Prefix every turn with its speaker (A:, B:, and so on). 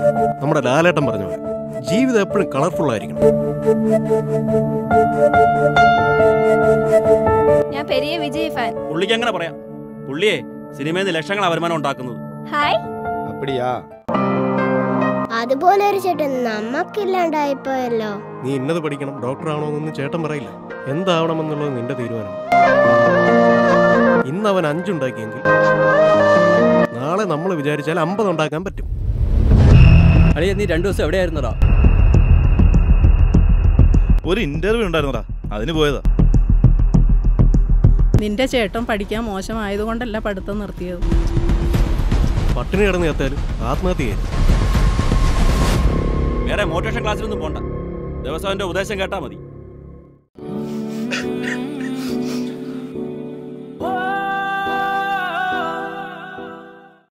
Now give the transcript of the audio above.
A: നമ്മുടെ ലാലേട്ടൻ പറഞ്ഞ പോലെ ജീവിതം എപ്പോഴും കളർഫുൾ ആയിരിക്കണം
B: ഞാൻ പെരിയ വിജയ് ഫാൻ
C: പുള്ളിക്ക് അങ്ങനെ പറയാം പുള്ളിയെ സിനിമയിൽ നിന്ന് ലക്ഷങ്ങളാണ് വരുമാനം ഉണ്ടാക്കുന്നത്
B: ഹായ്
D: അപ്പടിയാ
E: അതുപോലെ ഒരു ചേട്ടൻ നമ്മക്കില്ലാണ്ടായിപ്പോയല്ലോ
A: നീ ഇന്നത് പഠിക്കണം ഡോക്ടർ ആവണമെന്നൊന്നും ചേട്ടൻ പറയില്ല എന്താവണമെന്നുള്ളത് നിന്റെ തീരുമാനം ഇന്ന് അവൻ അഞ്ചുണ്ടാക്കിയെങ്കിൽ നാളെ നമ്മൾ വിചാരിച്ചാൽ അമ്പത് ഉണ്ടാക്കാൻ പറ്റും
F: അളിയ നീ രണ്ടു ദിവസം എവിടെയായിരുന്നടാ
G: ഒരു ഇന്റർവ്യൂ ഉണ്ടായിരുന്നടാ അതിന് പോയതാ
H: നിന്റെ ചേട്ടൻ പഠിക്കാൻ മോശമായതുകൊണ്ടല്ല പഠിത്തം നിർത്തിയത്
A: പട്ടിണി കിടന്ന് ചത്താലും ആത്മഹത്യ ചെയ്യരുത്
C: വേറെ മോട്ടിവേഷൻ ക്ലാസ്സിലൊന്നും പോണ്ട ദിവസം അവന്റെ ഉപദേശം കേട്ടാ മതി